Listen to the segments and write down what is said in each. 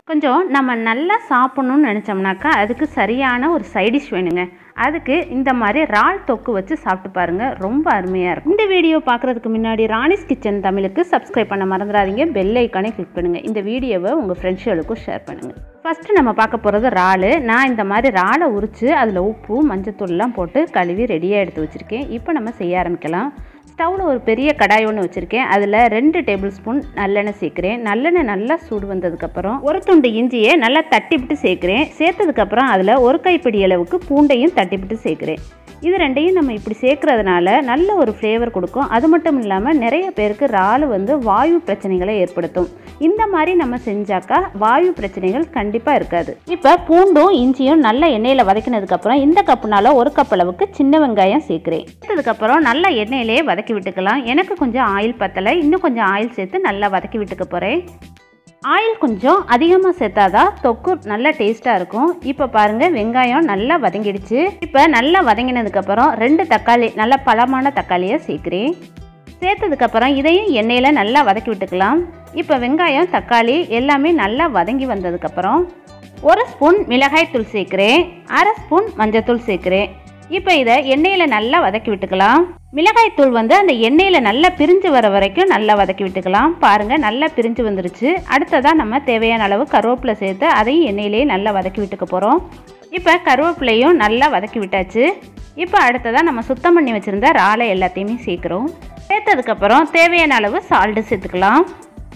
கொஞ்சம் நம்ம நல்லா சாப்பிட்ணுன்னு நினச்சோம்னாக்கா அதுக்கு சரியான ஒரு சைடிஷ் வேணுங்க அதுக்கு இந்த மாதிரி இறால் தொக்கு வச்சு சாப்பிட்டு பாருங்க ரொம்ப அருமையாக இருக்கும் இந்த வீடியோ பார்க்குறதுக்கு முன்னாடி ராணிஸ் கிச்சன் தமிழுக்கு சப்ஸ்கிரைப் பண்ண மறந்துடாதீங்க பெல் ஐக்கானே கிளிக் பண்ணுங்கள் இந்த வீடியோவை உங்கள் ஃப்ரெண்ட்ஸுகளுக்கும் ஷேர் பண்ணுங்கள் ஃபஸ்ட்டு நம்ம பார்க்க போகிறது இறால் நான் இந்த மாதிரி இறாலை உரித்து அதில் உப்பு மஞ்சத்தூள்லாம் போட்டு கழுவி ரெடியாக எடுத்து வச்சுருக்கேன் இப்போ நம்ம செய்ய ஆரம்பிக்கலாம் ஸ்டவ்வில் ஒரு பெரிய கடாய் ஒன்று வச்சுருக்கேன் அதில் ரெண்டு டேபிள் ஸ்பூன் நல்லெண்ணெய் சேர்க்குறேன் நல்லெண்ணெய் நல்லா சூடு வந்ததுக்கப்புறம் ஒரு துண்டு இஞ்சியை நல்லா தட்டிவிட்டு சேர்க்குறேன் சேர்த்ததுக்கப்புறம் அதில் ஒரு கைப்பிடி அளவுக்கு பூண்டையும் தட்டிவிட்டு சேர்க்குறேன் இது ரெண்டையும் நம்ம இப்படி சேர்க்கறதுனால நல்ல ஒரு ஃப்ளேவர் கொடுக்கும் அது மட்டும் இல்லாமல் நிறைய பேருக்கு இறால் வந்து வாயு பிரச்சனைகளை ஏற்படுத்தும் இந்த மாதிரி நம்ம செஞ்சாக்கா வாயு பிரச்சனைகள் கண்டிப்பாக இருக்காது இப்போ பூண்டும் இஞ்சியும் நல்ல எண்ணெயில் வதக்கினதுக்கப்புறம் இந்த கப்புனால ஒரு கப் அளவுக்கு சின்ன வெங்காயம் சேர்க்குறேன் சேர்த்ததுக்கப்புறம் நல்லா எண்ணெயிலே வதக்கி விட்டுக்கலாம் எனக்கு கொஞ்சம் ஆயில் பத்தலை இன்னும் கொஞ்சம் ஆயில் சேர்த்து நல்லா வதக்கி விட்டுக்க போகிறேன் ஆயில் கொஞ்சம் அதிகமாக சேர்த்தாதான் தொக்கு நல்ல டேஸ்ட்டாக இருக்கும் இப்போ பாருங்கள் வெங்காயம் நல்லா வதங்கிடுச்சு இப்போ நல்லா வதங்கினதுக்கப்புறம் ரெண்டு தக்காளி நல்ல பழமான தக்காளியை சேர்க்குறேன் சேர்த்ததுக்கப்புறம் இதையும் எண்ணெயில் நல்லா வதக்கி விட்டுக்கலாம் இப்போ வெங்காயம் தக்காளி எல்லாமே நல்லா வதங்கி வந்ததுக்கப்புறம் ஒரு ஸ்பூன் மிளகாய் தூள் சேர்க்குறேன் அரை ஸ்பூன் மஞ்சத்தூள் சேர்க்குறேன் இப்போ இதை எண்ணெயில் நல்லா வதக்கி விட்டுக்கலாம் மிளகாய் தூள் வந்து அந்த எண்ணெயில் நல்லா பிரிஞ்சு வர வரைக்கும் நல்லா வதக்கி விட்டுக்கலாம் பாருங்கள் நல்லா பிரிஞ்சு வந்துருச்சு அடுத்ததாக நம்ம தேவையான அளவு கருவேப்பிலை சேர்த்து அதையும் எண்ணெயிலேயே நல்லா வதக்கி விட்டுக்க போகிறோம் இப்போ கருவேப்பிலையும் நல்லா வதக்கி விட்டாச்சு இப்போ அடுத்ததாக நம்ம சுத்தம் பண்ணி வச்சுருந்த இறாலை எல்லாத்தையுமே சேர்க்குறோம் சேர்த்ததுக்கப்புறம் தேவையான அளவு சால்ட்டு சேர்த்துக்கலாம்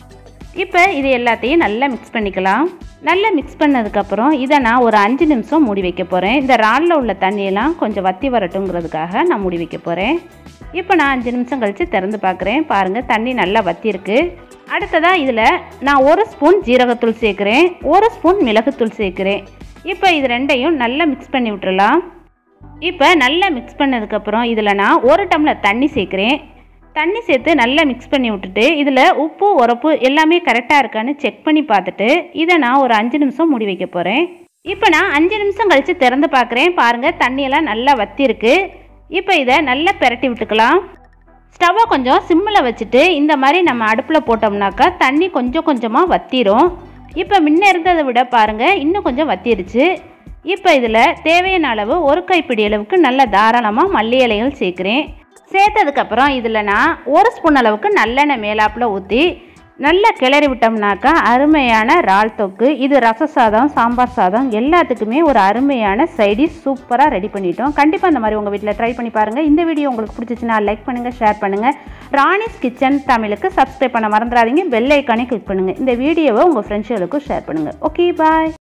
இப்போ இது எல்லாத்தையும் நல்லா மிக்ஸ் பண்ணிக்கலாம் நல்லா மிக்ஸ் பண்ணதுக்கப்புறம் இதை நான் ஒரு அஞ்சு நிமிஷம் மூடி வைக்க போகிறேன் இந்த இறாலில் உள்ள தண்ணியெல்லாம் கொஞ்சம் வத்தி வரட்டுங்கிறதுக்காக நான் மூடி வைக்க போகிறேன் இப்போ நான் அஞ்சு நிமிஷம் கழித்து திறந்து பார்க்குறேன் பாருங்கள் தண்ணி நல்லா வத்திருக்கு அடுத்ததாக இதில் நான் ஒரு ஸ்பூன் ஜீரகத்தூள் சேர்க்குறேன் ஒரு ஸ்பூன் மிளகுத்தூள் சேர்க்குறேன் இப்போ இது ரெண்டையும் நல்லா மிக்ஸ் பண்ணி விட்டுறலாம் இப்போ நல்லா மிக்ஸ் பண்ணதுக்கப்புறம் இதில் நான் ஒரு டம்ளர் தண்ணி சேர்க்குறேன் தண்ணி சேர்த்து நல்லா மிக்ஸ் பண்ணி விட்டுட்டு இதில் உப்பு உரப்பு எல்லாமே கரெக்டாக இருக்கான்னு செக் பண்ணி பார்த்துட்டு இதை நான் ஒரு அஞ்சு நிமிஷம் மூடி வைக்க போகிறேன் இப்போ நான் அஞ்சு நிமிஷம் கழித்து திறந்து பார்க்குறேன் பாருங்கள் தண்ணியெல்லாம் நல்லா வத்திருக்கு இப்போ இதை நல்லா பெரட்டி விட்டுக்கலாம் ஸ்டவ்வை கொஞ்சம் சிம்மில் வச்சுட்டு இந்த மாதிரி நம்ம அடுப்பில் போட்டோம்னாக்கா தண்ணி கொஞ்சம் கொஞ்சமாக வத்திரும் இப்போ முன்ன இருந்ததை விட பாருங்கள் இன்னும் கொஞ்சம் வத்திருச்சு இப்போ இதில் தேவையான அளவு ஒரு கைப்பிடி அளவுக்கு நல்ல தாராளமாக மல்லி இலைகள் சேர்க்குறேன் சேர்த்ததுக்கப்புறம் இதில் நான் ஒரு ஸ்பூன் அளவுக்கு நல்லெண்ணெய் மேலாப்பில் ஊற்றி நல்லா கிளறி விட்டோம்னாக்கா அருமையான இறால் தொக்கு இது ரச சாதம் சாம்பார் சாதம் எல்லாத்துக்குமே ஒரு அருமையான சைடிஷ் சூப்பராக ரெடி பண்ணிட்டோம் கண்டிப்பாக இந்த மாதிரி உங்கள் வீட்டில் ட்ரை பண்ணி பாருங்கள் இந்த வீடியோ உங்களுக்கு பிடிச்சிச்சுன்னா லைக் பண்ணுங்கள் ஷேர் பண்ணுங்கள் ராணிஸ் கிச்சன் தமிழுக்கு சப்ஸ்கிரைப் பண்ண மறந்துடாதீங்க பெல் ஐக்கானே கிளிக் பண்ணுங்கள் இந்த வீடியோவை உங்கள் ஃப்ரெண்ட்ஸுகளுக்கும் ஷேர் பண்ணுங்கள் ஓகே பாய்